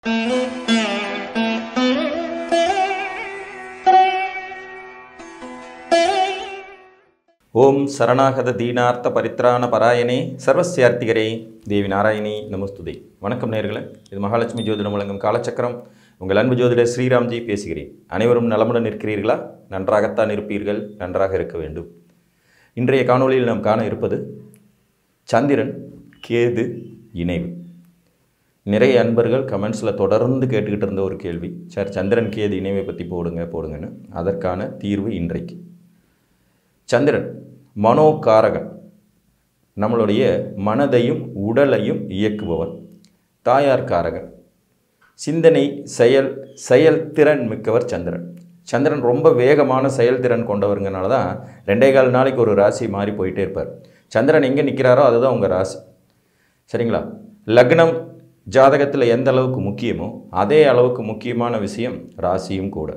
ஓம் சரணாகத தீனார்த்த பரித்ராண பராயணே சர்வசியார்த்திகரே தேவி நாராயணி நமஸ்துதே வணக்கம் நேர்களே இது மகாலட்சுமி ஜோதிடம் வழங்கும் காலச்சக்கரம் உங்கள் அன்பு ஜோதிடர் ஸ்ரீராம்ஜி பேசுகிறேன் அனைவரும் நலமுடன் இருக்கிறீர்களா நன்றாகத்தான் இருப்பீர்கள் நன்றாக இருக்க வேண்டும் இன்றைய காணொளியில் நாம் காண இருப்பது சந்திரன் கேது இணைவு நிறைய அன்பர்கள் கமெண்ட்ஸில் தொடர்ந்து கேட்டுக்கிட்டு இருந்த ஒரு கேள்வி சார் சந்திரன் கேது இணைவை பற்றி போடுங்க போடுங்கன்னு அதற்கான தீர்வு இன்றைக்கு சந்திரன் மனோகாரகன் நம்மளுடைய மனதையும் உடலையும் இயக்குபவன் தாயார் காரகன் சிந்தனை செயல் செயல்திறன் மிக்கவர் சந்திரன் சந்திரன் ரொம்ப வேகமான செயல்திறன் கொண்டவருங்கனால தான் ரெண்டே கால் நாளைக்கு ஒரு ராசி மாறி போயிட்டே இருப்பார் சந்திரன் எங்கே நிற்கிறாரோ அதுதான் உங்கள் ராசி சரிங்களா லக்னம் ஜாதகத்தில் எந்த அளவுக்கு முக்கியமோ அதே அளவுக்கு முக்கியமான விஷயம் ராசியும் கூட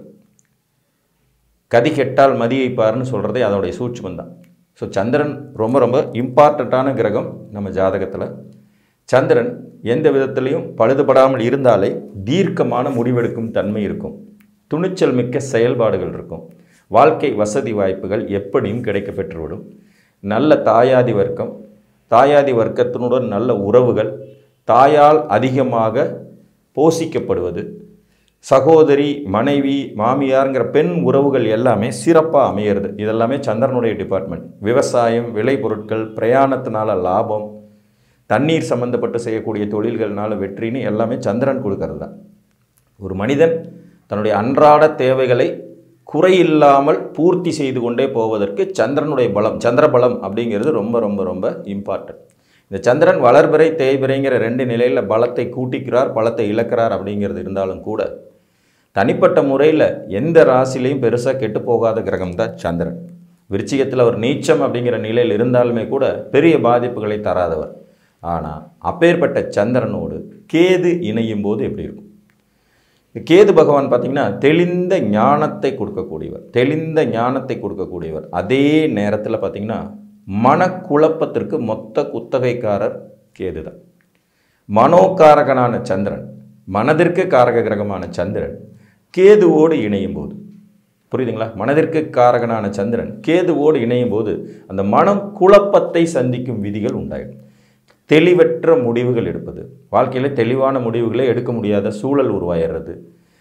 கதி கெட்டால் மதியை பாருன்னு சொல்கிறதே அதோடைய சூட்சுமம் தான் ஸோ சந்திரன் ரொம்ப ரொம்ப இம்பார்ட்டண்ட்டான கிரகம் நம்ம ஜாதகத்தில் சந்திரன் எந்த விதத்திலையும் பழுதுபடாமல் இருந்தாலே தீர்க்கமான முடிவெடுக்கும் தன்மை இருக்கும் துணிச்சல் மிக்க செயல்பாடுகள் இருக்கும் வாழ்க்கை வசதி வாய்ப்புகள் எப்படியும் கிடைக்க பெற்றுவிடும் நல்ல தாயாதி வர்க்கம் தாயாதி வர்க்கத்தினுடன் நல்ல உறவுகள் தாயால் அதிகமாக போஷிக்கப்படுவது சகோதரி மனைவி மாமியாருங்கிற பெண் உறவுகள் எல்லாமே சிறப்பாக அமையிறது இதெல்லாமே சந்திரனுடைய டிபார்ட்மெண்ட் விவசாயம் விளைபொருட்கள் பிரயாணத்தினால லாபம் தண்ணீர் சம்மந்தப்பட்டு செய்யக்கூடிய தொழில்கள்னால வெற்றின்னு எல்லாமே சந்திரன் கொடுக்கறது தான் ஒரு மனிதன் தன்னுடைய அன்றாட தேவைகளை குறையில்லாமல் பூர்த்தி செய்து கொண்டே போவதற்கு சந்திரனுடைய பலம் சந்திர பலம் அப்படிங்கிறது ரொம்ப ரொம்ப ரொம்ப இம்பார்ட்டன்ட் இந்த சந்திரன் வளர்பிறை தேய்பிறைங்கிற ரெண்டு நிலையில் பலத்தை கூட்டிக்கிறார் பலத்தை இழக்கிறார் அப்படிங்கிறது இருந்தாலும் கூட தனிப்பட்ட முறையில் எந்த ராசிலையும் பெருசாக கெட்டு போகாத கிரகம் தான் சந்திரன் விருச்சிகத்தில் அவர் நீச்சம் அப்படிங்கிற நிலையில் இருந்தாலுமே கூட பெரிய பாதிப்புகளை தராதவர் ஆனால் அப்பேற்பட்ட சந்திரனோடு கேது இணையும் போது எப்படி இருக்கும் கேது பகவான் பார்த்திங்கன்னா தெளிந்த ஞானத்தை கொடுக்கக்கூடியவர் தெளிந்த ஞானத்தை கொடுக்கக்கூடியவர் அதே நேரத்தில் பார்த்திங்கன்னா மனக்குழப்பத்திற்கு மொத்த குத்தகைக்காரர் கேது தான் மனோகாரகனான சந்திரன் மனதிற்கு காரக கிரகமான சந்திரன் கேதுவோடு இணையும் போது புரியுதுங்களா மனதிற்கு காரகனான சந்திரன் கேதுவோடு இணையும் போது அந்த மனம் குழப்பத்தை சந்திக்கும் விதிகள் உண்டாயிடும் தெளிவற்ற முடிவுகள் எடுப்பது வாழ்க்கையில் தெளிவான முடிவுகளை எடுக்க முடியாத சூழல் உருவாயிடுறது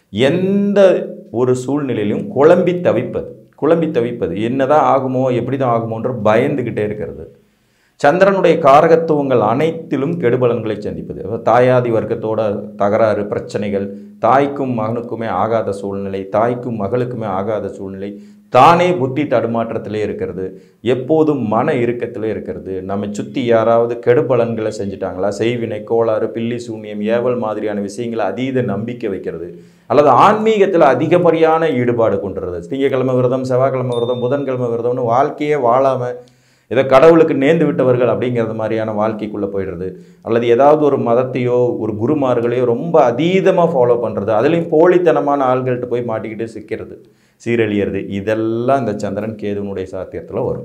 எந்த ஒரு சூழ்நிலையிலும் குழம்பி தவிப்பது குழம்பி தவிப்பது என்னதான் ஆகுமோ எப்படி தான் ஆகுமோன்ற பயந்துக்கிட்டே இருக்கிறது சந்திரனுடைய காரகத்துவங்கள் அனைத்திலும் கெடுபலன்களை சந்திப்பது தாயாதி வர்க்கத்தோட தகராறு பிரச்சனைகள் தாய்க்கும் மகனுக்குமே ஆகாத சூழ்நிலை தாய்க்கும் மகளுக்குமே ஆகாத சூழ்நிலை தானே புத்தி தடுமாற்றத்திலே இருக்கிறது எப்போதும் மன இறுக்கத்திலே இருக்கிறது நம்ம சுற்றி யாராவது கெடுபலன்களை செஞ்சுட்டாங்களா செய்வினை கோளாறு பில்லி சூன்யம் ஏவல் மாதிரியான விஷயங்களை அதீத நம்பிக்கை வைக்கிறது அல்லது ஆன்மீகத்தில் அதிகப்படியான ஈடுபாடு கொண்டுறது திங்கக்கிழமை விரதம் செவ்வாய்க்கிழமை விரதம் புதன்கிழமை விரதம்னு வாழ்க்கையே வாழாமல் ஏதோ கடவுளுக்கு நேர்ந்து விட்டவர்கள் அப்படிங்கிறது மாதிரியான வாழ்க்கைக்குள்ளே போயிடுறது அல்லது ஏதாவது ஒரு மதத்தையோ ஒரு குருமார்களையோ ரொம்ப அதீதமாக ஃபாலோ பண்ணுறது அதுலேயும் போலித்தனமான ஆள்கள்கிட்ட போய் மாட்டிக்கிட்டு சிக்கிறது சீரழியறது இதெல்லாம் இந்த சந்திரன் கேதுவனுடைய சாத்தியத்தில் வரும்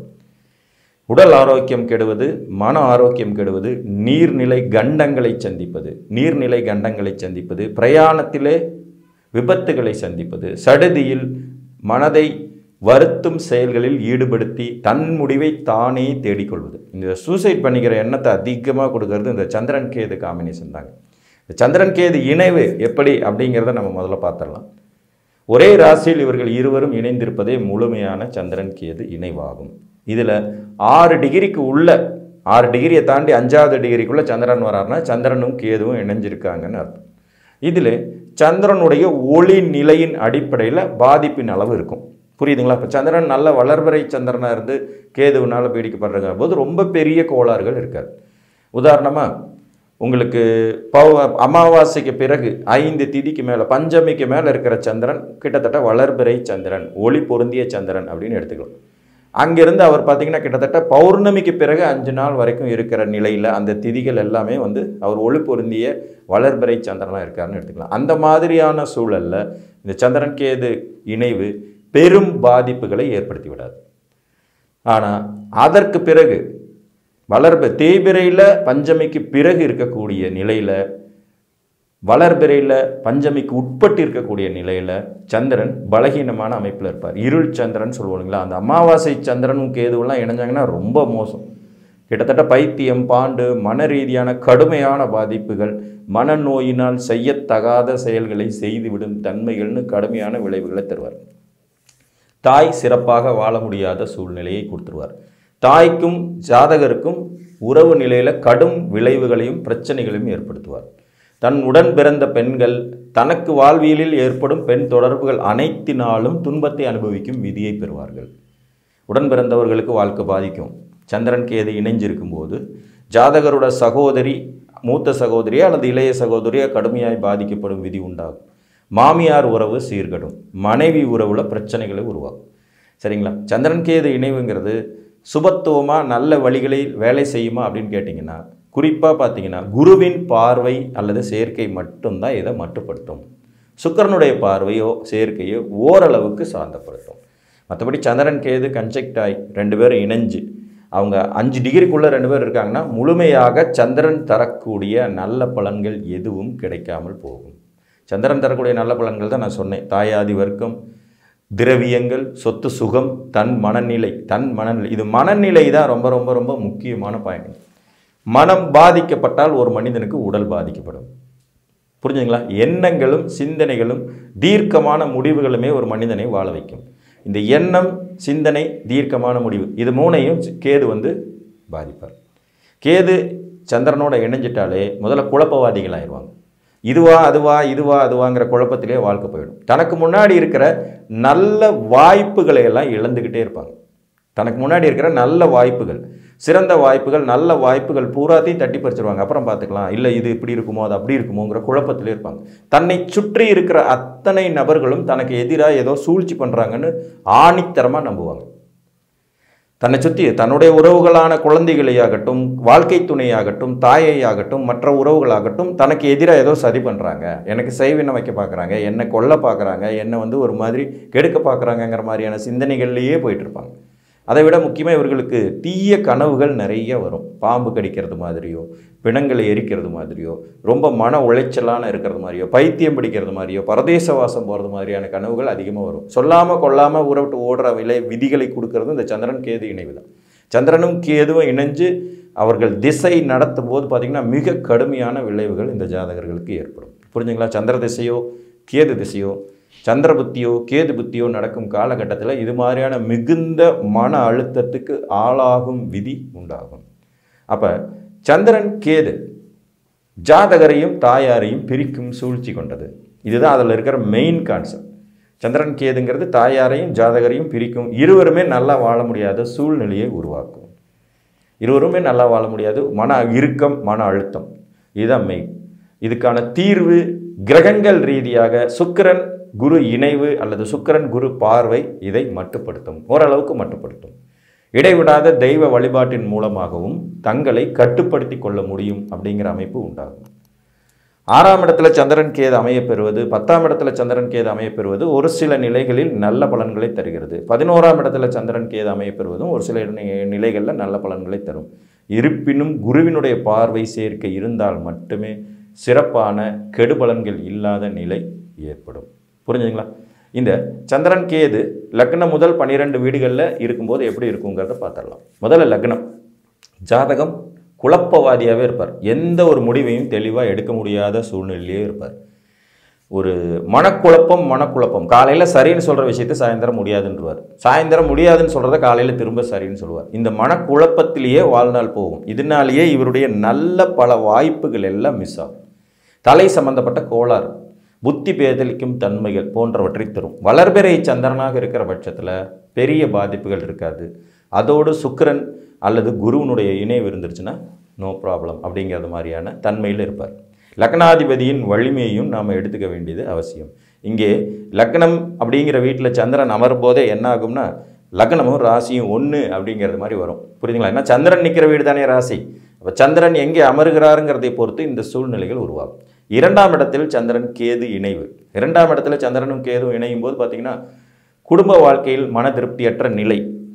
உடல் ஆரோக்கியம் கெடுவது மன ஆரோக்கியம் கெடுவது நீர்நிலை கண்டங்களை சந்திப்பது நீர்நிலை கண்டங்களை சந்திப்பது பிரயாணத்திலே விபத்துகளை சந்திப்பது சடுதியில் மனதை வருத்தும் செயல்களில் ஈடுபடுத்தி தன் முடிவை தானே தேடிக்கொள்வது இந்த சூசைட் பண்ணிக்கிற எண்ணத்தை அதிகமாக கொடுக்கறது இந்த சந்திரன் கேது காம்பினேஷன் தாங்க இந்த சந்திரன் கேது இணைவு எப்படி அப்படிங்கிறத நம்ம முதல்ல பார்த்துடலாம் ஒரே ராசியில் இவர்கள் இருவரும் இணைந்திருப்பதே முழுமையான சந்திரன் கேது இணைவாகும் இதில் ஆறு டிகிரிக்கு உள்ள ஆறு டிகிரியை தாண்டி அஞ்சாவது டிகிரிக்குள்ளே சந்திரன் வராருன்னா சந்திரனும் கேதுவும் இணைஞ்சிருக்காங்கன்னு அர்த்தம் இதில் சந்திரனுடைய ஒளி நிலையின் அடிப்படையில் பாதிப்பின் அளவு இருக்கும் புரியுதுங்களா இப்போ சந்திரன் நல்ல வளர்வரை சந்திரனாக இருந்து கேதுவினால் பீடிக்கப்படுறங்க போது ரொம்ப பெரிய கோளாறுகள் இருக்காது உதாரணமாக உங்களுக்கு பவ அமாவாசைக்கு பிறகு ஐந்து திதிக்கு மேலே பஞ்சமிக்கு மேலே இருக்கிற சந்திரன் கிட்டத்தட்ட வளர்பிறை சந்திரன் ஒளி பொருந்திய சந்திரன் அப்படின்னு எடுத்துக்கலாம் அங்கிருந்து அவர் பார்த்தீங்கன்னா கிட்டத்தட்ட பௌர்ணமிக்கு பிறகு அஞ்சு நாள் வரைக்கும் இருக்கிற நிலையில் அந்த திதிகள் எல்லாமே வந்து அவர் ஒளி பொருந்திய வளர்பிறை சந்திரனாக இருக்காருன்னு எடுத்துக்கலாம் அந்த மாதிரியான சூழலில் இந்த சந்திரன் கேது இணைவு பெரும் பாதிப்புகளை ஏற்படுத்தி விடாது ஆனால் அதற்கு பிறகு வளர்ப தேய்பிரையில் பஞ்சமிக்கு பிறகு இருக்கக்கூடிய நிலையில் வளர்பிறையில் பஞ்சமிக்கு உட்பட்டு இருக்கக்கூடிய நிலையில் சந்திரன் பலகீனமான அமைப்பில் இருப்பார் இருள் சந்திரன் சொல்லுவோம் இல்லைங்களா அந்த அமாவாசை சந்திரனும் கேதுவெல்லாம் இணைஞ்சாங்கன்னா ரொம்ப மோசம் கிட்டத்தட்ட பைத்தியம் பாண்டு மன ரீதியான கடுமையான பாதிப்புகள் மனநோயினால் செய்யத்தகாத செயல்களை செய்துவிடும் தன்மைகள்னு கடுமையான விளைவுகளை தருவார் தாய் சிறப்பாக வாழ முடியாத சூழ்நிலையை கொடுத்துருவார் தாய்க்கும் ஜாதகருக்கும் உறவு நிலையில் கடும் விளைவுகளையும் பிரச்சனைகளையும் ஏற்படுத்துவார் தன் உடன் பிறந்த பெண்கள் தனக்கு வாழ்வியலில் ஏற்படும் பெண் தொடர்புகள் அனைத்தினாலும் துன்பத்தை அனுபவிக்கும் விதியை பெறுவார்கள் உடன் பிறந்தவர்களுக்கு வாழ்க்கை பாதிக்கும் சந்திரன் கேது இணைஞ்சிருக்கும் போது ஜாதகரோட சகோதரி மூத்த சகோதரியா அல்லது இளைய சகோதரியா கடுமையாய் பாதிக்கப்படும் விதி உண்டாகும் மாமியார் உறவு சீர்கடும் மனைவி உறவுல பிரச்சனைகளை உருவாகும் சரிங்களா சந்திரன் கேது இணைவுங்கிறது சுபத்துவமாக நல்ல வழிகளில் வேலை செய்யுமா அப்படின்னு கேட்டிங்கன்னா குறிப்பாக பார்த்தீங்கன்னா குருவின் பார்வை அல்லது சேர்க்கை மட்டும்தான் இதை மட்டுப்படுத்தும் சுக்கரனுடைய பார்வையோ சேர்க்கையோ ஓரளவுக்கு சாந்தப்படுத்தும் மற்றபடி சந்திரன் கேது கன்செக்ட் ஆகி ரெண்டு பேரும் இணைஞ்சு அவங்க அஞ்சு டிகிரிக்குள்ளே ரெண்டு பேர் இருக்காங்கன்னா முழுமையாக சந்திரன் தரக்கூடிய நல்ல பலன்கள் எதுவும் கிடைக்காமல் போகும் சந்திரன் தரக்கூடிய நல்ல பலன்கள் தான் நான் சொன்னேன் தாயாதி வர்க்கம் திரவியங்கள் சொத்து சுகம் தன் மனநிலை தன் மனநிலை இது மனநிலை தான் ரொம்ப ரொம்ப ரொம்ப முக்கியமான பாயிண்ட் மனம் பாதிக்கப்பட்டால் ஒரு மனிதனுக்கு உடல் பாதிக்கப்படும் புரிஞ்சுங்களா எண்ணங்களும் சிந்தனைகளும் தீர்க்கமான முடிவுகளுமே ஒரு மனிதனை வாழ வைக்கும் இந்த எண்ணம் சிந்தனை தீர்க்கமான முடிவு இது மூணையும் கேது வந்து பாதிப்பார் கேது சந்திரனோட இணைஞ்சிட்டாலே முதல்ல குழப்பவாதிகள் ஆயிடுவாங்க இதுவா அதுவா இதுவா அதுவாங்கிற குழப்பத்திலே வாழ்க்கை போயிடும் தனக்கு முன்னாடி இருக்கிற நல்ல வாய்ப்புகளை எல்லாம் இழந்துக்கிட்டே இருப்பாங்க தனக்கு முன்னாடி இருக்கிற நல்ல வாய்ப்புகள் சிறந்த வாய்ப்புகள் நல்ல வாய்ப்புகள் பூராத்தையும் தட்டி பறிச்சிருவாங்க அப்புறம் பார்த்துக்கலாம் இல்லை இது இப்படி இருக்குமோ அது அப்படி இருக்குமோங்கிற குழப்பத்திலே இருப்பாங்க தன்னை சுற்றி இருக்கிற அத்தனை நபர்களும் தனக்கு எதிராக ஏதோ சூழ்ச்சி பண்ணுறாங்கன்னு ஆணித்தரமாக நம்புவாங்க தன்னை சுற்றி தன்னுடைய உறவுகளான குழந்தைகளையாகட்டும் வாழ்க்கை துணையாகட்டும் தாயையாகட்டும் மற்ற உறவுகளாகட்டும் தனக்கு எதிராக ஏதோ சதி பண்ணுறாங்க எனக்கு செய்வினை வைக்க பார்க்குறாங்க என்னை கொல்ல பார்க்குறாங்க என்னை வந்து ஒரு மாதிரி கெடுக்க பார்க்குறாங்கங்கிற மாதிரியான சிந்தனைகள்லேயே போயிட்டு இருப்பாங்க அதை விட முக்கியமாக இவர்களுக்கு தீய கனவுகள் நிறைய வரும் பாம்பு கடிக்கிறது மாதிரியோ பிணங்களை எரிக்கிறது மாதிரியோ ரொம்ப மன உளைச்சலான இருக்கிறது மாதிரியோ பைத்தியம் பிடிக்கிறது மாதிரியோ பரதேச வாசம் போகிறது மாதிரியான கனவுகள் அதிகமாக வரும் சொல்லாமல் கொள்ளாமல் ஊரை விட்டு ஓடுற விலை விதிகளை கொடுக்கறது இந்த சந்திரன் கேது இணைவு தான் சந்திரனும் கேதுவும் இணைஞ்சு அவர்கள் திசை நடத்தும் போது பார்த்திங்கன்னா மிக கடுமையான விளைவுகள் இந்த ஜாதகர்களுக்கு ஏற்படும் புரிஞ்சுங்களா சந்திர திசையோ கேது திசையோ சந்திர புத்தியோ கேது புத்தியோ நடக்கும் காலகட்டத்தில் இது மாதிரியான மிகுந்த மன அழுத்தத்துக்கு ஆளாகும் விதி உண்டாகும் அப்போ சந்திரன் கேது ஜாதகரையும் தாயாரையும் பிரிக்கும் சூழ்ச்சி கொண்டது இதுதான் அதில் இருக்கிற மெயின் கான்செப்ட் சந்திரன் கேதுங்கிறது தாயாரையும் ஜாதகரையும் பிரிக்கும் இருவருமே நல்லா வாழ முடியாத சூழ்நிலையை உருவாக்கும் இருவருமே நல்லா வாழ முடியாது மன இறுக்கம் மன அழுத்தம் இதுதான் மெயின் இதுக்கான தீர்வு கிரகங்கள் ரீதியாக சுக்கிரன் குரு இணைவு அல்லது சுக்கிரன் குரு பார்வை இதை மட்டுப்படுத்தும் ஓரளவுக்கு மட்டுப்படுத்தும் இடைவிடாத தெய்வ வழிபாட்டின் மூலமாகவும் தங்களை கட்டுப்படுத்தி கொள்ள முடியும் அப்படிங்கிற அமைப்பு உண்டாகும் ஆறாம் இடத்துல சந்திரன் கேது அமையப் பெறுவது பத்தாம் இடத்துல சந்திரன் கேது அமையப் பெறுவது ஒரு சில நிலைகளில் நல்ல பலன்களை தருகிறது பதினோராம் இடத்துல சந்திரன் கேது அமையப் பெறுவதும் ஒரு சில நி- நிலைகளில் நல்ல பலன்களை தரும் இருப்பினும் குருவினுடைய பார்வை சேர்க்கை இருந்தால் மட்டுமே சிறப்பான கெடுபலன்கள் இல்லாத நிலை ஏற்படும் புரிஞ்சுங்களா இந்த சந்திரன் கேது லக்னம் முதல் பன்னிரெண்டு வீடுகளில் இருக்கும்போது எப்படி இருக்குங்கிறத பார்த்துடலாம் முதல்ல லக்னம் ஜாதகம் குழப்பவாதியாகவே இருப்பார் எந்த ஒரு முடிவையும் தெளிவாக எடுக்க முடியாத சூழ்நிலையிலே இருப்பார் ஒரு மனக்குழப்பம் மனக்குழப்பம் காலையில் சரின்னு சொல்கிற விஷயத்தை சாயந்தரம் முடியாதுன்றவார் சாயந்தரம் முடியாதுன்னு சொல்கிறத காலையில் திரும்ப சரின்னு சொல்லுவார் இந்த மனக்குழப்பத்திலேயே வாழ்நாள் போகும் இதனாலேயே இவருடைய நல்ல பல வாய்ப்புகள் எல்லாம் மிஸ் ஆகும் தலை சம்பந்தப்பட்ட கோளாறு புத்தி பேதலிக்கும் தன்மைகள் போன்றவற்றை தரும் வளர்பிறை சந்திரனாக இருக்கிற பட்சத்தில் பெரிய பாதிப்புகள் இருக்காது அதோடு சுக்கிரன் அல்லது குருவினுடைய இணைவு இருந்துருச்சுன்னா நோ ப்ராப்ளம் அப்படிங்கிறது மாதிரியான தன்மையில் இருப்பார் லக்னாதிபதியின் வலிமையையும் நாம் எடுத்துக்க வேண்டியது அவசியம் இங்கே லக்னம் அப்படிங்கிற வீட்டில் சந்திரன் அமரும் போதே என்ன ஆகும்னா லக்னமும் ராசியும் ஒன்று அப்படிங்கிறது மாதிரி வரும் புரியுதுங்களா ஏன்னா சந்திரன் நிற்கிற வீடு தானே ராசி அப்போ சந்திரன் எங்கே அமருகிறாருங்கிறதை பொறுத்து இந்த சூழ்நிலைகள் உருவாகும் இரண்டாம் இடத்தில் சந்திரன் கேது இணைவு இரண்டாம் இடத்துல சந்திரனும் கேதுவும் இணையும் போது பார்த்தீங்கன்னா குடும்ப வாழ்க்கையில் மன திருப்தியற்ற நிலை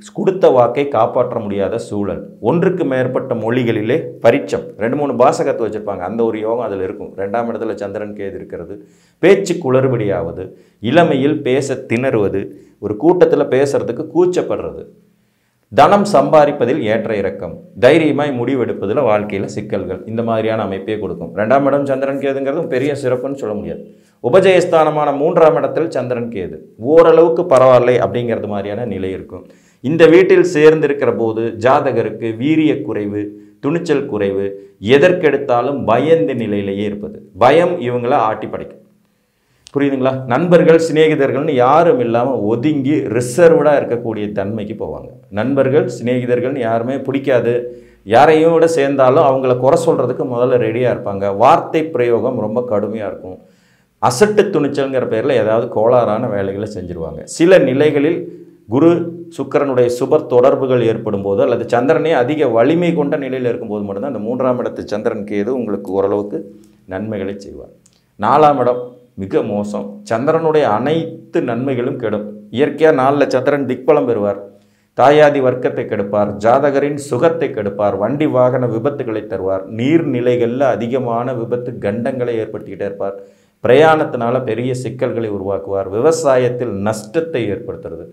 கொடுத்த வாக்கை காப்பாற்ற முடியாத சூழல் ஒன்றுக்கு மேற்பட்ட மொழிகளிலே பரிச்சம் ரெண்டு மூணு பாசகத்தை வச்சுருப்பாங்க அந்த ஒரு யோகம் அதில் இருக்கும் ரெண்டாம் இடத்துல சந்திரன் கேது இருக்கிறது பேச்சு குளறுபடியாவது இளமையில் பேச திணறுவது ஒரு கூட்டத்தில் பேசுறதுக்கு கூச்சப்படுறது தனம் சம்பாதிப்பதில் ஏற்ற இறக்கம் தைரியமாய் முடிவெடுப்பதில் வாழ்க்கையில் சிக்கல்கள் இந்த மாதிரியான அமைப்பே கொடுக்கும் ரெண்டாம் இடம் சந்திரன் கேதுங்கிறதும் பெரிய சிறப்புன்னு சொல்ல முடியாது உபஜயஸ்தானமான மூன்றாம் இடத்தில் சந்திரன் கேது ஓரளவுக்கு பரவாயில்லை அப்படிங்கிறது மாதிரியான நிலை இருக்கும் இந்த வீட்டில் சேர்ந்திருக்கிற போது ஜாதகருக்கு வீரிய குறைவு துணிச்சல் குறைவு எதற்கெடுத்தாலும் பயந்த நிலையிலேயே இருப்பது பயம் இவங்கள ஆட்டி படைக்கும் புரியுதுங்களா நண்பர்கள் சிநேகிதர்கள்னு யாரும் இல்லாமல் ஒதுங்கி ரிசர்வ்டாக இருக்கக்கூடிய தன்மைக்கு போவாங்க நண்பர்கள் சிநேகிதர்கள்னு யாருமே பிடிக்காது யாரையும் விட சேர்ந்தாலும் அவங்கள குறை சொல்கிறதுக்கு முதல்ல ரெடியாக இருப்பாங்க வார்த்தை பிரயோகம் ரொம்ப கடுமையாக இருக்கும் அசட்டு துணிச்சல்ங்கிற பேரில் ஏதாவது கோளாறான வேலைகளை செஞ்சுருவாங்க சில நிலைகளில் குரு சுக்கிரனுடைய சுபர் தொடர்புகள் ஏற்படும் போது அல்லது சந்திரனே அதிக வலிமை கொண்ட நிலையில் இருக்கும்போது மட்டும்தான் அந்த மூன்றாம் இடத்து சந்திரன் கேது உங்களுக்கு ஓரளவுக்கு நன்மைகளை செய்வார் நாலாம் இடம் மிக மோசம் சந்திரனுடைய அனைத்து நன்மைகளும் கெடும் இயற்கையாக நாளில் சந்திரன் திக்பலம் பெறுவார் தாயாதி வர்க்கத்தை கெடுப்பார் ஜாதகரின் சுகத்தை கெடுப்பார் வண்டி வாகன விபத்துகளை தருவார் நீர்நிலைகளில் அதிகமான விபத்து கண்டங்களை ஏற்படுத்திக்கிட்டே இருப்பார் பிரயாணத்தினால பெரிய சிக்கல்களை உருவாக்குவார் விவசாயத்தில் நஷ்டத்தை ஏற்படுத்துறது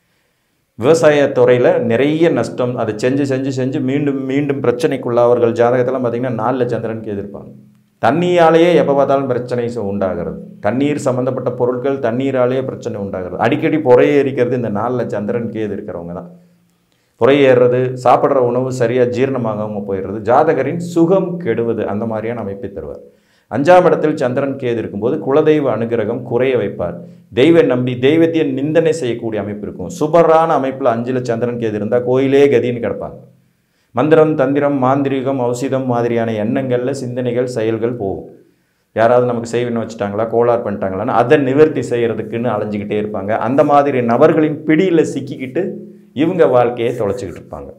விவசாயத்துறையில் நிறைய நஷ்டம் அதை செஞ்சு செஞ்சு செஞ்சு மீண்டும் மீண்டும் பிரச்சனைக்குள்ளாவர்கள் ஜாதகத்தெல்லாம் பார்த்திங்கன்னா நாலில் சந்திரனுக்கு எதிர்ப்பாங்க தண்ணியாலேயே எப்போ பார்த்தாலும் பிரச்சனை சு- உண்டாகிறது தண்ணீர் சம்மந்தப்பட்ட பொருட்கள் தண்ணீராலேயே பிரச்சனை உண்டாகிறது அடிக்கடி புறையே எரிக்கிறது இந்த நாளில் சந்திரன் கேது இருக்கிறவங்க தான் புறையேறுறது சாப்பிட்ற உணவு சரியாக ஜீரணமாகாமல் போயிடுறது ஜாதகரின் சுகம் கெடுவது அந்த மாதிரியான அமைப்பை தருவார் அஞ்சாம் இடத்தில் சந்திரன் கேது இருக்கும்போது குலதெய்வ அனுகிரகம் குறைய வைப்பார் தெய்வ நம்பி தெய்வத்தையே நிந்தனை செய்யக்கூடிய அமைப்பு இருக்கும் சுபரான அமைப்பில் அஞ்சில் சந்திரன் கேது இருந்தால் கோயிலே கதின்னு கிடப்பாங்க மந்திரம் தந்திரம் மாந்திரீகம் ஔஷதம் மாதிரியான எண்ணங்களில் சிந்தனைகள் செயல்கள் போகும் யாராவது நமக்கு செய்வின்னு வச்சுட்டாங்களா கோளாறு பண்ணிட்டாங்களான்னு அதை நிவர்த்தி செய்கிறதுக்குன்னு அலைஞ்சிக்கிட்டே இருப்பாங்க அந்த மாதிரி நபர்களின் பிடியில் சிக்கிக்கிட்டு இவங்க வாழ்க்கையை தொலைச்சிக்கிட்டு இருப்பாங்க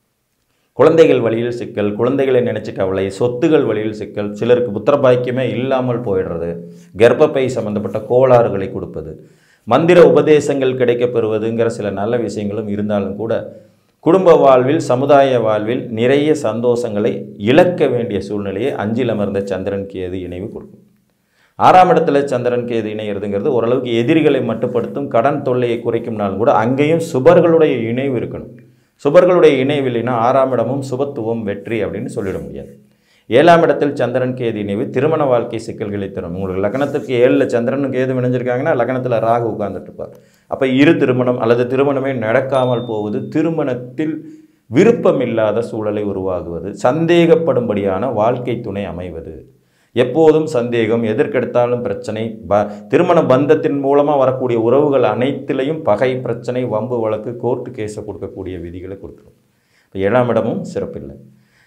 குழந்தைகள் வழியில் சிக்கல் குழந்தைகளை நினைச்சு கவலை சொத்துகள் வழியில் சிக்கல் சிலருக்கு புத்திர பாக்கியமே இல்லாமல் போயிடுறது கர்ப்பப்பை சம்பந்தப்பட்ட கோளாறுகளை கொடுப்பது மந்திர உபதேசங்கள் கிடைக்கப் பெறுவதுங்கிற சில நல்ல விஷயங்களும் இருந்தாலும் கூட குடும்ப வாழ்வில் சமுதாய வாழ்வில் நிறைய சந்தோஷங்களை இழக்க வேண்டிய சூழ்நிலையை அஞ்சில் அமர்ந்த சந்திரன் கேது இணைவு கொடுக்கும் ஆறாம் இடத்துல சந்திரன் கேது இணையிறதுங்கிறது ஓரளவுக்கு எதிரிகளை மட்டுப்படுத்தும் கடன் தொல்லையை குறைக்கும்னாலும் கூட அங்கேயும் சுபர்களுடைய இணைவு இருக்கணும் சுபர்களுடைய இணைவு இல்லைன்னா ஆறாம் இடமும் சுபத்துவம் வெற்றி அப்படின்னு சொல்லிட முடியாது ஏழாம் இடத்தில் சந்திரன் கேது இணைவு திருமண வாழ்க்கை சிக்கல்களை தரும் உங்களுக்கு லக்னத்துக்கு ஏழில் சந்திரனும் கேது இணைஞ்சிருக்காங்கன்னா லக்னத்தில் ராகு உட்கார்ந்துட்டு இருப்பார் அப்போ இரு திருமணம் அல்லது திருமணமே நடக்காமல் போவது திருமணத்தில் விருப்பமில்லாத சூழலை உருவாகுவது சந்தேகப்படும்படியான வாழ்க்கை துணை அமைவது எப்போதும் சந்தேகம் எதற்கெடுத்தாலும் பிரச்சனை ப திருமண பந்தத்தின் மூலமாக வரக்கூடிய உறவுகள் அனைத்திலையும் பகை பிரச்சனை வம்பு வழக்கு கோர்ட்டு கேஸை கொடுக்கக்கூடிய விதிகளை கொடுத்துரும் இப்போ ஏழாம் இடமும் சிறப்பில்லை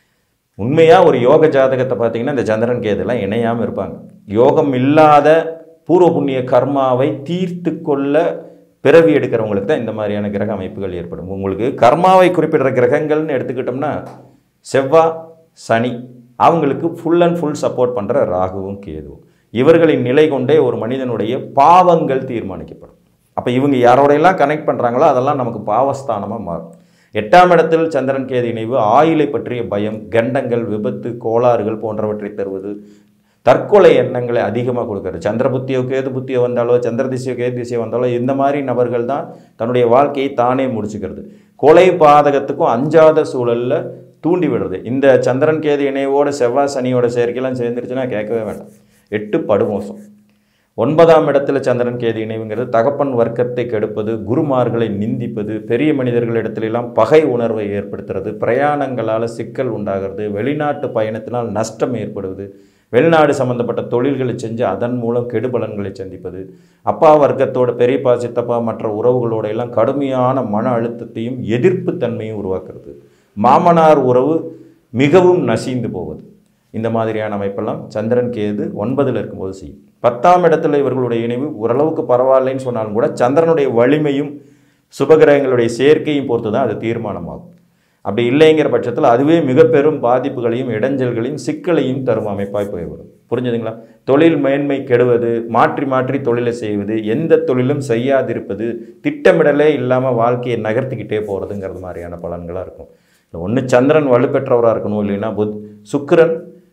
உண்மையாக ஒரு யோக ஜாதகத்தை பார்த்தீங்கன்னா இந்த சந்திரன் கேதுலாம் இணையாமல் இருப்பாங்க யோகம் இல்லாத பூர்வ புண்ணிய கர்மாவை தீர்த்து கொள்ள பிறவி எடுக்கிறவங்களுக்கு தான் இந்த மாதிரியான கிரக அமைப்புகள் ஏற்படும் உங்களுக்கு கர்மாவை குறிப்பிடுற கிரகங்கள்னு எடுத்துக்கிட்டோம்னா செவ்வாய் சனி அவங்களுக்கு ஃபுல் அண்ட் ஃபுல் சப்போர்ட் பண்ணுற ராகுவும் கேதுவும் இவர்களின் நிலை கொண்டே ஒரு மனிதனுடைய பாவங்கள் தீர்மானிக்கப்படும் அப்போ இவங்க யாரோடையெல்லாம் கனெக்ட் பண்ணுறாங்களோ அதெல்லாம் நமக்கு பாவஸ்தானமாக மாறும் எட்டாம் இடத்தில் சந்திரன் கேது இணைவு ஆயிலை பற்றிய பயம் கண்டங்கள் விபத்து கோளாறுகள் போன்றவற்றை தருவது தற்கொலை எண்ணங்களை அதிகமாக கொடுக்கறது சந்திர புத்தியோ கேது புத்தியோ வந்தாலோ சந்திர திசையோ கேது திசையோ வந்தாலோ இந்த மாதிரி நபர்கள் தான் தன்னுடைய வாழ்க்கையை தானே முடிச்சுக்கிறது கொலை பாதகத்துக்கும் அஞ்சாத சூழலில் தூண்டி விடுறது இந்த சந்திரன் கேது இணைவோட செவ்வாய் சனியோட சேர்க்கையெல்லாம் சேர்ந்துருச்சுன்னா கேட்கவே வேண்டாம் எட்டு படுமோசம் ஒன்பதாம் இடத்துல சந்திரன் கேது இணைவுங்கிறது தகப்பன் வர்க்கத்தை கெடுப்பது குருமார்களை நிந்திப்பது பெரிய மனிதர்களிடத்திலெல்லாம் பகை உணர்வை ஏற்படுத்துறது பிரயாணங்களால் சிக்கல் உண்டாகிறது வெளிநாட்டு பயணத்தினால் நஷ்டம் ஏற்படுவது வெளிநாடு சம்பந்தப்பட்ட தொழில்களை செஞ்சு அதன் மூலம் கெடுபலன்களை சந்திப்பது அப்பா வர்க்கத்தோட பெரியப்பா சித்தப்பா மற்ற உறவுகளோட எல்லாம் கடுமையான மன அழுத்தத்தையும் எதிர்ப்பு தன்மையும் உருவாக்குறது மாமனார் உறவு மிகவும் நசிந்து போவது இந்த மாதிரியான அமைப்பெல்லாம் சந்திரன் கேது ஒன்பதில் இருக்கும்போது செய்யும் பத்தாம் இடத்துல இவர்களுடைய இணைவு ஓரளவுக்கு பரவாயில்லைன்னு சொன்னாலும் கூட சந்திரனுடைய வலிமையும் சுபகிரகங்களுடைய சேர்க்கையும் பொறுத்து தான் அது தீர்மானமாகும் அப்படி இல்லைங்கிற பட்சத்தில் அதுவே மிக பெரும் பாதிப்புகளையும் இடைஞ்சல்களையும் சிக்கலையும் தரும் அமைப்பாய் போய்விடும் புரிஞ்சுதுங்களா தொழில் மேன்மை கெடுவது மாற்றி மாற்றி தொழிலை செய்வது எந்த தொழிலும் செய்யாதிருப்பது திட்டமிடலே இல்லாமல் வாழ்க்கையை நகர்த்திக்கிட்டே போகிறதுங்கிறது மாதிரியான பலன்களாக இருக்கும் ஒன்று சந்திரன் வலுப்பெற்றவராக இருக்கணும் இல்லைன்னா புத் சுக்கிரன்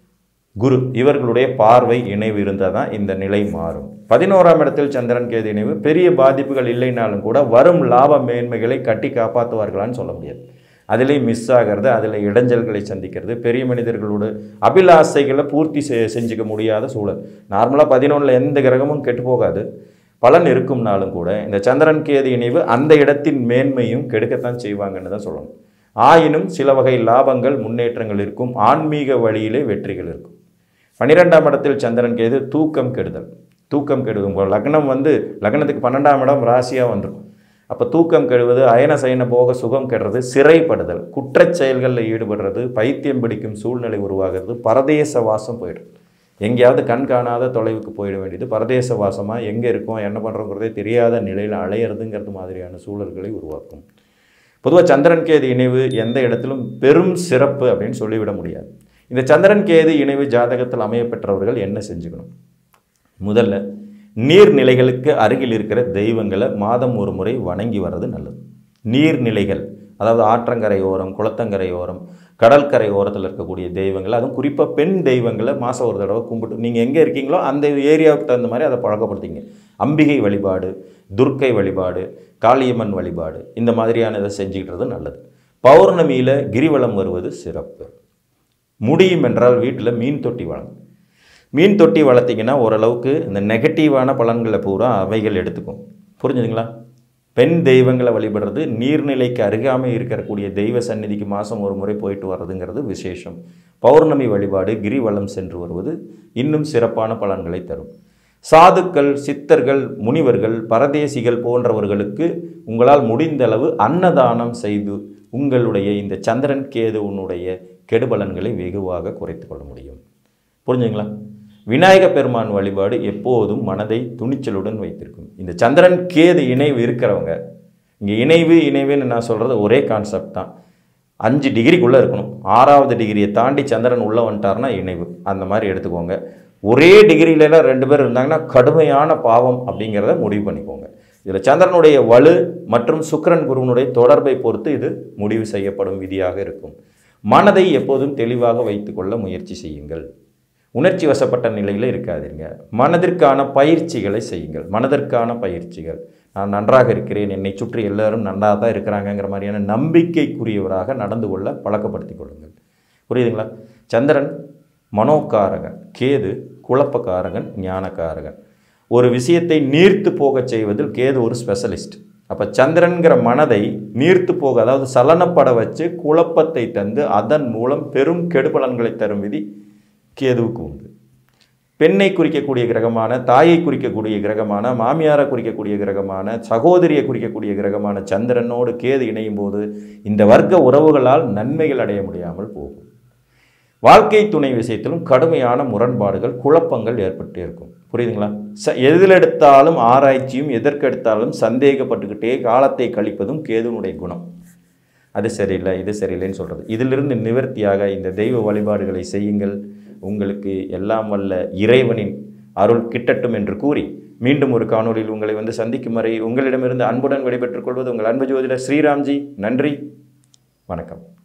குரு இவர்களுடைய பார்வை இணைவு இருந்தால் தான் இந்த நிலை மாறும் பதினோராம் இடத்தில் சந்திரன் கேது இணைவு பெரிய பாதிப்புகள் இல்லைனாலும் கூட வரும் லாப மேன்மைகளை கட்டி காப்பாற்றுவார்களான்னு சொல்ல முடியாது அதிலே மிஸ் ஆகிறது அதில் இடைஞ்சல்களை சந்திக்கிறது பெரிய மனிதர்களோட அபிலாசைகளை பூர்த்தி செ செஞ்சுக்க முடியாத சூழல் நார்மலாக பதினொன்றில் எந்த கிரகமும் கெட்டு போகாது பலன் இருக்கும்னாலும் கூட இந்த சந்திரன் கேது இணைவு அந்த இடத்தின் மேன்மையும் கெடுக்கத்தான் செய்வாங்கன்னு தான் சொல்லணும் ஆயினும் சில வகை லாபங்கள் முன்னேற்றங்கள் இருக்கும் ஆன்மீக வழியிலே வெற்றிகள் இருக்கும் பன்னிரெண்டாம் இடத்தில் சந்திரன் கேது தூக்கம் கெடுதல் தூக்கம் கெடுக்கும் போது லக்னம் வந்து லக்னத்துக்கு பன்னெண்டாம் இடம் ராசியாக வந்துடும் அப்போ தூக்கம் கெடுவது அயன சயன போக சுகம் கெடுறது சிறைப்படுதல் குற்றச் செயல்களில் ஈடுபடுறது பைத்தியம் பிடிக்கும் சூழ்நிலை உருவாகிறது பரதேச வாசம் போயிடும் எங்கேயாவது கண் காணாத தொலைவுக்கு போயிட வேண்டியது பரதேச வாசமாக எங்கே இருக்கோம் என்ன பண்ணுறோங்கிறதே தெரியாத நிலையில் அலையிறதுங்கிறது மாதிரியான சூழல்களை உருவாக்கும் பொதுவாக சந்திரன் கேது இணைவு எந்த இடத்திலும் பெரும் சிறப்பு அப்படின்னு சொல்லிவிட முடியாது இந்த சந்திரன் கேது இணைவு ஜாதகத்தில் அமைய பெற்றவர்கள் என்ன செஞ்சுக்கணும் முதல்ல நீர்நிலைகளுக்கு அருகில் இருக்கிற தெய்வங்களை மாதம் ஒரு முறை வணங்கி வர்றது நல்லது நீர்நிலைகள் அதாவது ஆற்றங்கரை ஓரம் குளத்தங்கரை ஓரம் கடற்கரை ஓரத்தில் இருக்கக்கூடிய தெய்வங்கள் அதுவும் குறிப்பாக பெண் தெய்வங்களை மாதம் ஒரு தடவை கும்பிட்டு நீங்கள் எங்கே இருக்கீங்களோ அந்த ஏரியாவுக்கு தகுந்த மாதிரி அதை பழக்கப்படுத்திங்க அம்பிகை வழிபாடு துர்க்கை வழிபாடு காளியம்மன் வழிபாடு இந்த மாதிரியான இதை செஞ்சுக்கிட்டது நல்லது பௌர்ணமியில் கிரிவலம் வருவது சிறப்பு முடியும் என்றால் வீட்டில் மீன் தொட்டி வளங்க மீன் தொட்டி வளர்த்திங்கன்னா ஓரளவுக்கு இந்த நெகட்டிவான பலன்களை பூரா அவைகள் எடுத்துக்கும் புரிஞ்சுதுங்களா பெண் தெய்வங்களை வழிபடுறது நீர்நிலைக்கு அருகாமை இருக்கக்கூடிய தெய்வ சந்நிதிக்கு மாதம் ஒரு முறை போயிட்டு வர்றதுங்கிறது விசேஷம் பௌர்ணமி வழிபாடு கிரிவலம் சென்று வருவது இன்னும் சிறப்பான பலன்களை தரும் சாதுக்கள் சித்தர்கள் முனிவர்கள் பரதேசிகள் போன்றவர்களுக்கு உங்களால் முடிந்தளவு அன்னதானம் செய்து உங்களுடைய இந்த சந்திரன் கேதுவனுடைய கெடுபலன்களை வெகுவாக குறைத்து கொள்ள முடியும் புரிஞ்சுங்களா விநாயக பெருமான் வழிபாடு எப்போதும் மனதை துணிச்சலுடன் வைத்திருக்கும் இந்த சந்திரன் கேது இணைவு இருக்கிறவங்க இங்கே இணைவு இணைவுன்னு நான் சொல்கிறது ஒரே கான்செப்ட் தான் அஞ்சு டிகிரிக்குள்ளே இருக்கணும் ஆறாவது டிகிரியை தாண்டி சந்திரன் உள்ளே வந்துட்டார்னா இணைவு அந்த மாதிரி எடுத்துக்கோங்க ஒரே டிகிரியிலலாம் ரெண்டு பேர் இருந்தாங்கன்னா கடுமையான பாவம் அப்படிங்கிறத முடிவு பண்ணிக்கோங்க இதில் சந்திரனுடைய வலு மற்றும் சுக்கிரன் குருவனுடைய தொடர்பை பொறுத்து இது முடிவு செய்யப்படும் விதியாக இருக்கும் மனதை எப்போதும் தெளிவாக வைத்துக்கொள்ள முயற்சி செய்யுங்கள் உணர்ச்சி வசப்பட்ட நிலையில் இருக்காதீங்க மனதிற்கான பயிற்சிகளை செய்யுங்கள் மனதிற்கான பயிற்சிகள் நான் நன்றாக இருக்கிறேன் என்னை சுற்றி எல்லாரும் நன்றாக தான் இருக்கிறாங்கங்கிற மாதிரியான நம்பிக்கைக்குரியவராக நடந்து கொள்ள பழக்கப்படுத்திக் கொள்ளுங்கள் புரியுதுங்களா சந்திரன் மனோகாரகன் கேது குழப்பக்காரகன் ஞானக்காரகன் ஒரு விஷயத்தை நீர்த்து போகச் செய்வதில் கேது ஒரு ஸ்பெஷலிஸ்ட் அப்போ சந்திரன்கிற மனதை நீர்த்து போக அதாவது சலனப்பட வச்சு குழப்பத்தை தந்து அதன் மூலம் பெரும் கெடுபலன்களை தரும் விதி கேதுவுக்கு உண்டு பெண்ணை குறிக்கக்கூடிய கிரகமான தாயை குறிக்கக்கூடிய கிரகமான மாமியாரை குறிக்கக்கூடிய கிரகமான சகோதரியை குறிக்கக்கூடிய கிரகமான சந்திரனோடு கேது இணையும் போது இந்த வர்க்க உறவுகளால் நன்மைகள் அடைய முடியாமல் போகும் வாழ்க்கை துணை விஷயத்திலும் கடுமையான முரண்பாடுகள் குழப்பங்கள் ஏற்பட்டு இருக்கும் புரியுதுங்களா ச எதில் எடுத்தாலும் ஆராய்ச்சியும் எதற்கெடுத்தாலும் சந்தேகப்பட்டுக்கிட்டே காலத்தை கழிப்பதும் கேதுனுடைய குணம் அது சரியில்லை இது சரியில்லைன்னு சொல்கிறது இதிலிருந்து நிவர்த்தியாக இந்த தெய்வ வழிபாடுகளை செய்யுங்கள் உங்களுக்கு எல்லாம் வல்ல இறைவனின் அருள் கிட்டட்டும் என்று கூறி மீண்டும் ஒரு காணொளியில் உங்களை வந்து சந்திக்கும் வரை உங்களிடமிருந்து அன்புடன் விடைபெற்றுக் கொள்வது உங்கள் அன்பு ஜோதிடர் ஸ்ரீராம்ஜி நன்றி வணக்கம்